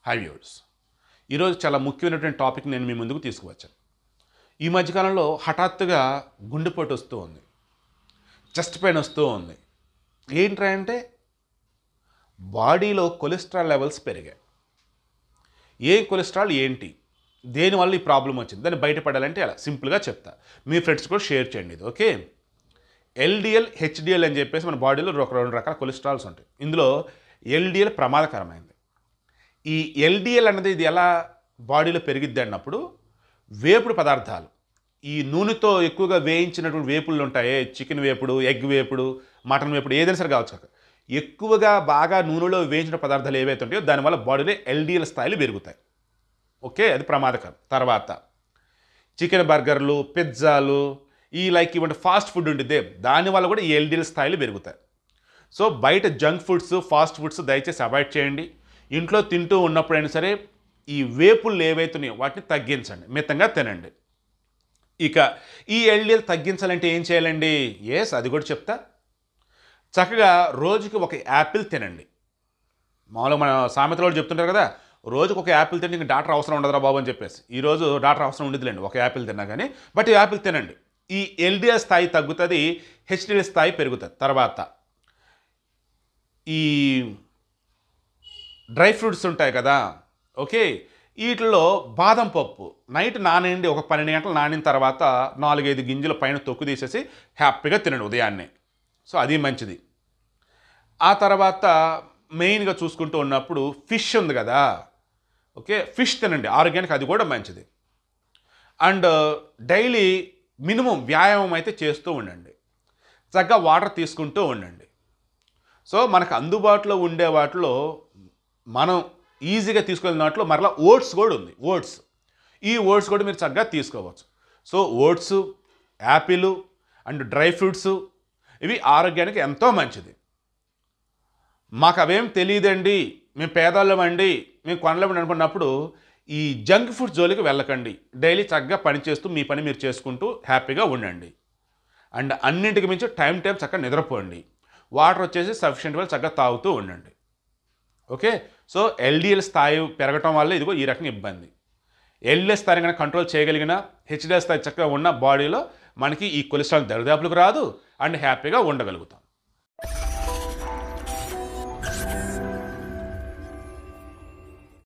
High viewers ఈరోజు చాలా ముఖ్యమైనటువంటి టాపిక్ నేను మీ ముందుకు తీసుకువచ్చాను ఈ మధ్యకాలంలో హఠాత్తుగా గుండెపోటు వస్తూ ఉంది చెస్ట్ పెయిన్ వస్తూ ఉంది ఏంట్రా అంటే బాడీలో కొలెస్ట్రాల్ లెవెల్స్ పెరిగాయి ఏ కొలెస్ట్రాల్ ఏంటి దేనివల్ల ఈ ప్రాబ్లం వచ్చింది దాన్ని బయటపడాలంటే అలా సింపుల్గా చెప్తా మీ ఫ్రెండ్స్ కూడా షేర్ చేయండి ఇది ఓకే ఎల్డిఎల్ హెచ్డిఎల్ అని చెప్పేసి మన బాడీలో ఒక రెండు రకాల కొలెస్ట్రాల్స్ ఉంటాయి ఇందులో ఎల్డిఎల్ ప్రమాదకరమైంది ఈ ఎల్డిఎల్ అన్నది ఇది ఎలా బాడీలో పెరిగిద్ది అన్నప్పుడు వేపుడు పదార్థాలు ఈ నూనెతో ఎక్కువగా వేయించినటువంటి వేపుళ్ళు ఉంటాయి చికెన్ వేపుడు ఎగ్ వేపుడు మటన్ వేపుడు ఏదైనా సరే కావచ్చు కాక. ఎక్కువగా బాగా నూనెలో వేయించిన పదార్థాలు ఏవైతే ఉంటాయో దానివల్ల బాడీలో ఎల్డిఎల్ స్థాయిలు పెరుగుతాయి ఓకే అది ప్రమాదకరం తర్వాత చికెన్ బర్గర్లు పిజ్జాలు ఈ లైక్ ఇవంటి ఫాస్ట్ ఫుడ్ ఉంటుంది దానివల్ల కూడా ఈ ఎల్డిఎల్ స్థాయిలు పెరుగుతాయి సో బయట జంక్ ఫుడ్స్ ఫాస్ట్ ఫుడ్స్ దయచేసి అవాయిడ్ చేయండి ఇంట్లో తింటూ ఉన్నప్పుడైనా సరే ఈ వేపుళ్ళు ఏవైతున్నాయో వాటిని తగ్గించండి మితంగా తినండి ఇక ఈ ఎల్డిఎల్ తగ్గించాలంటే ఏం చేయాలండి ఎస్ అది కూడా చెప్తా చక్కగా రోజుకి ఒక యాపిల్ తినండి మామూలుగా మన సామెతలో కూడా చెప్తుంటారు కదా రోజుకి ఒక యాపిల్ తింటే ఇంక డాక్టర్ అవసరం ఉండదురా బాబు అని చెప్పేసి ఈరోజు డాక్టర్ అవసరం ఉండదులేండి ఒక యాపిల్ తిన్నా కానీ బట్ ఈ యాపిల్ తినండి ఈ ఎల్డిఎల్ స్థాయి తగ్గుతుంది హెచ్డిఎల్ స్థాయి పెరుగుతుంది తర్వాత ఈ డ్రై ఫ్రూట్స్ ఉంటాయి కదా ఓకే వీటిలో బాదం పప్పు నైట్ నానేయండి ఒక పన్నెండు గంటలు నానిన తర్వాత నాలుగైదు గింజల పైన తొక్కు తీసేసి హ్యాపీగా తినండి ఉదయాన్నే సో అది మంచిది ఆ తర్వాత మెయిన్గా చూసుకుంటూ ఉన్నప్పుడు ఫిష్ ఉంది కదా ఓకే ఫిష్ తినండి ఆరోగ్యానికి అది కూడా మంచిది అండ్ డైలీ మినిమం వ్యాయామం అయితే చేస్తూ ఉండండి చక్కగా వాటర్ తీసుకుంటూ ఉండండి సో మనకు అందుబాటులో ఉండే వాటిలో మనం ఈజీగా తీసుకునే దాంట్లో మరలా ఓట్స్ కూడా ఉంది ఓట్స్ ఈ ఓట్స్ కూడా మీరు చక్కగా తీసుకోవచ్చు so oats apple and dry fruits ఇవి ఆరోగ్యానికి ఎంతో మంచిది మాకు అవేం తెలియదండి మేము పేదవాళ్ళమండి మేము కొనలేమని అనుకున్నప్పుడు ఈ జంక్ ఫుడ్ జోలికి వెళ్ళకండి డైలీ చక్కగా పని చేస్తూ మీ పని మీరు చేసుకుంటూ హ్యాపీగా ఉండండి అండ్ అన్నింటికి మించి టైం టైం చక్కగా నిద్రపోండి వాటర్ వచ్చేసి సఫిషియెంట్ వల్ల చక్కగా తాగుతూ ఉండండి ఓకే సో ఎల్డిఎల్ స్థాయి పెరగటం వల్ల ఇదిగో ఈ రకంగా ఇబ్బంది ఎల్డిఎల్ స్థాయి కనుక కంట్రోల్ చేయగలిగిన హెచ్డిఎల్ స్థాయి చక్కగా ఉన్న బాడీలో మనకి ఈ కొలెస్ట్రాల్ దరిదాపులకు రాదు అండ్ హ్యాపీగా ఉండగలుగుతాం